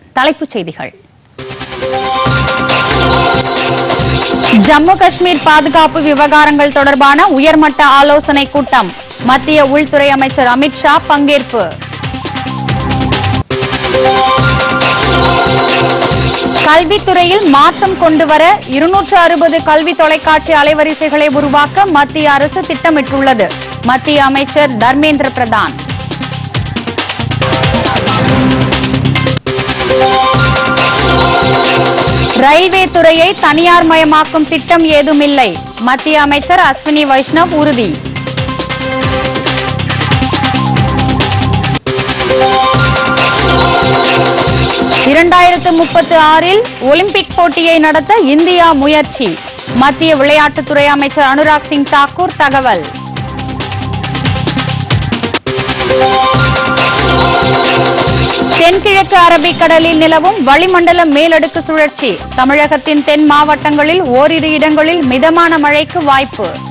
தலைப்புச் செய்திகள் ஜம்மு காஷ்மீர் பாதுகாப்பு விவகாரங்கள் தொடர்பான உயர்மட்ட ஆலோசனை கூட்டம் மத்திய உள்துறை அமைச்சர் அமித் ஷா பங்கேற்பு கல்வித்துறையில் மாற்றம் கொண்டுவர இருநூற்று அறுபது கல்வி தொலைக்காட்சி அலைவரிசைகளை உருவாக்க மத்திய அரசு திட்டமிட்டுள்ளது மத்திய அமைச்சர் தர்மேந்திர பிரதான் ரயில்வே துறையை தனியார் மயமாக்கும் திட்டம் ஏதுமில்லை மத்திய அமைச்சர் அஸ்வினி வைஷ்ணவ் உறுதி இரண்டாயிரத்து முப்பத்து ஆறில் ஒலிம்பிக் போட்டியை நடத்த இந்தியா முயற்சி மத்திய விளையாட்டுத்துறை அமைச்சர் அனுராக் சிங் தாக்கூர் தகவல் தென்கிழக்கு அரபிக்கடலில் நிலவும் வளிமண்டல மேலடுக்கு சுழற்சி தமிழகத்தின் தென் மாவட்டங்களில் ஓரிரு இடங்களில் மிதமான மழைக்கு வாய்ப்பு